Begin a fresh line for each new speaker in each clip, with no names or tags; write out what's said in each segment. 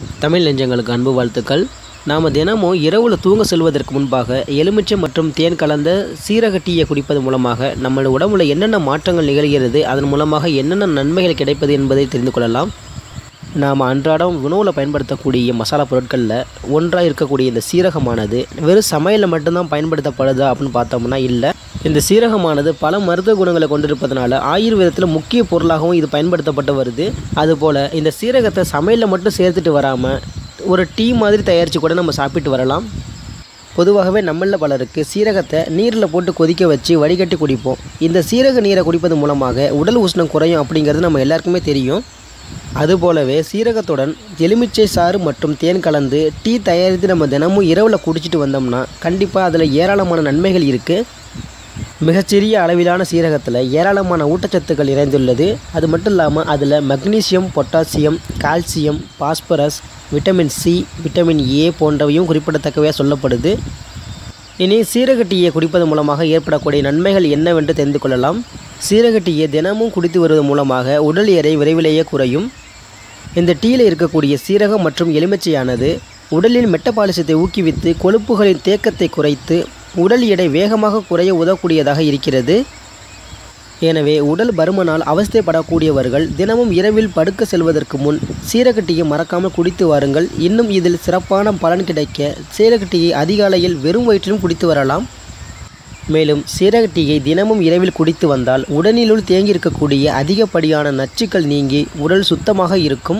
தமிழ் நெஞ்சங்களுக்கு அன்பு வாழ்த்துக்கள் நாம் தினமும் இரவில் தூங்க செல்வதற்கு முன்பாக எலுமிச்சை மற்றும் தேன் கலந்த சீரக டீயை குடிப்பது மூலமாக நம்மளோட உடம்புல என்னென்ன மாற்றங்கள் நிகழ்கிறது அதன் மூலமாக என்னென்ன நன்மைகள் கிடைப்பது என்பதை தெரிந்து கொள்ளலாம் நாம் அன்றாடம் உணவில் பயன்படுத்தக்கூடிய மசாலா பொருட்களில் ஒன்றாக இருக்கக்கூடிய இந்த சீரகமானது வெறும் சமையலில் மட்டும்தான் பயன்படுத்தப்படுதா அப்படின்னு பார்த்தோம்னா இல்லை இந்த சீரகமானது பல மருத்துவ குணங்களை கொண்டிருப்பதனால ஆயுர்வேதத்தில் முக்கிய பொருளாகவும் இது பயன்படுத்தப்பட்டு வருது அதுபோல் இந்த சீரகத்தை சமையலில் மட்டும் சேர்த்துட்டு வராமல் ஒரு டீ மாதிரி தயாரித்து கூட நம்ம சாப்பிட்டு வரலாம் பொதுவாகவே நம்மளில் பலருக்கு சீரகத்தை நீரில் போட்டு கொதிக்க வச்சு வடிகட்டி குடிப்போம் இந்த சீரக நீரை குடிப்பது மூலமாக உடல் உஷ்ணம் குறையும் அப்படிங்கிறது நம்ம எல்லாருக்குமே தெரியும் அதுபோலவே சீரகத்துடன் எலுமிச்சை சாறு மற்றும் தேன் கலந்து டீ தயாரித்து நம்ம தினமும் இரவில் குடிச்சிட்டு வந்தோம்னா கண்டிப்பாக அதில் ஏராளமான நன்மைகள் இருக்குது மிகச்சிறிய அளவிலான சீரகத்தில் ஏராளமான ஊட்டச்சத்துக்கள் நிறைந்துள்ளது அது மட்டும் இல்லாமல் அதில் magnesium potassium calcium phosphorus vitamin C vitamin A போன்றவையும் குறிப்பிடத்தக்கவையாக சொல்லப்படுது இனி சீரக டீயை குடிப்பது மூலமாக ஏற்படக்கூடிய நன்மைகள் என்னவென்று தெரிந்து கொள்ளலாம் சீரக டீயை தினமும் குடித்து வருவது மூலமாக உடல் எடை விரைவிலேயே குறையும் இந்த டீயில் இருக்கக்கூடிய சீரகம் மற்றும் எலுமிச்சையானது உடலின் மெட்டபாலிசத்தை ஊக்குவித்து கொழுப்புகளின் தேக்கத்தை குறைத்து உடல் எடை வேகமாக குறைய உதவக்கூடியதாக இருக்கிறது எனவே உடல் பருமனால் அவஸ்தைப்படக்கூடியவர்கள் தினமும் இரவில் படுக்க செல்வதற்கு முன் சீரக டீயை மறக்காமல் குடித்து வாருங்கள் இன்னும் இதில் சிறப்பான பலன் கிடைக்க சீரக டீயை அதிகாலையில் வெறும் வயிற்றிலும் குடித்து வரலாம் மேலும் சீரக டீயை தினமும் இரவில் குடித்து வந்தால் உடலினுள் தேங்கியிருக்கக்கூடிய அதிகப்படியான நச்சுக்கள் நீங்கி உடல் சுத்தமாக இருக்கும்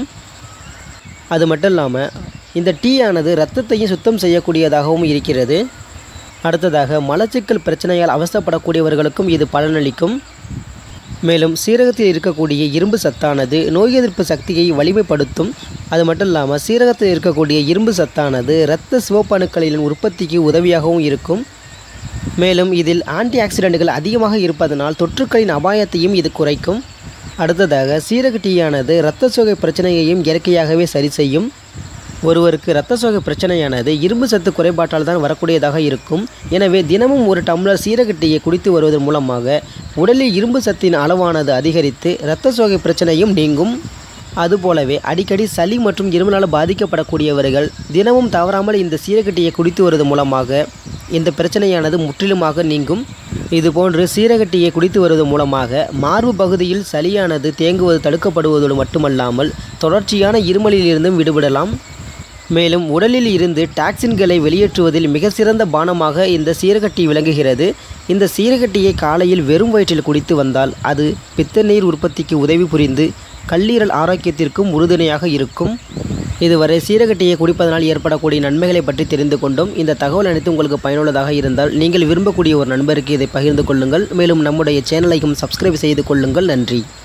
அது மட்டும் இல்லாமல் இந்த டீ ஆனது இரத்தத்தையும் சுத்தம் செய்யக்கூடியதாகவும் இருக்கிறது அடுத்ததாக மலச்சிக்கல் பிரச்சனையால் அவசரப்படக்கூடியவர்களுக்கும் இது பலனளிக்கும் மேலும் சீரகத்தில் இருக்கக்கூடிய இரும்பு சத்தானது நோய் எதிர்ப்பு சக்தியை வலிமைப்படுத்தும் அது மட்டும் இல்லாமல் சீரகத்தில் இருக்கக்கூடிய இரும்பு சத்தானது இரத்த சிவப்பணுக்களின் உற்பத்திக்கு உதவியாகவும் இருக்கும் மேலும் இதில் ஆன்டி ஆக்சிடென்ட்கள் அதிகமாக இருப்பதனால் தொற்றுக்களின் அபாயத்தையும் இது குறைக்கும் அடுத்ததாக சீரக டீயானது இரத்த சோகை பிரச்சனையையும் இயற்கையாகவே சரி செய்யும் ஒருவருக்கு இரத்த சோகை பிரச்சனையானது இரும்பு சத்து குறைபாட்டால் தான் வரக்கூடியதாக இருக்கும் எனவே தினமும் ஒரு டம்ளர் சீரக டீயை குடித்து வருவதன் மூலமாக உடலில் இரும்பு சத்தின் அளவானது அதிகரித்து இரத்த சோகை பிரச்சனையும் நீங்கும் அதுபோலவே அடிக்கடி சளி மற்றும் இருமலால் பாதிக்கப்படக்கூடியவர்கள் தினமும் தவறாமல் இந்த சீரக டீயை குடித்து வருவது மூலமாக இந்த பிரச்சனையானது முற்றிலுமாக நீங்கும் இதுபோன்று சீரக டீயை குடித்து வருவது மூலமாக மார்பு பகுதியில் சளியானது தேங்குவது தடுக்கப்படுவதோடு மட்டுமல்லாமல் தொடர்ச்சியான இருமலிலிருந்தும் விடுபடலாம் மேலும் உடலில் இருந்து டாக்சின்களை வெளியேற்றுவதில் மிக சிறந்த பானமாக இந்த சீரகட்டி விளங்குகிறது இந்த சீரகட்டியை காலையில் வெறும் வயிற்றில் குடித்து வந்தால் அது பித்த நீர் உற்பத்திக்கு உதவி புரிந்து கல்லீரல் ஆரோக்கியத்திற்கும் உறுதுணையாக இருக்கும் இதுவரை சீரகட்டியை குடிப்பதனால் ஏற்படக்கூடிய நன்மைகளை பற்றி தெரிந்து கொண்டோம் இந்த தகவல் அனைத்து உங்களுக்கு பயனுள்ளதாக இருந்தால் நீங்கள் விரும்பக்கூடிய ஒரு நண்பருக்கு இதை பகிர்ந்து கொள்ளுங்கள் மேலும் நம்முடைய சேனலையும் சப்ஸ்கிரைப் செய்து கொள்ளுங்கள் நன்றி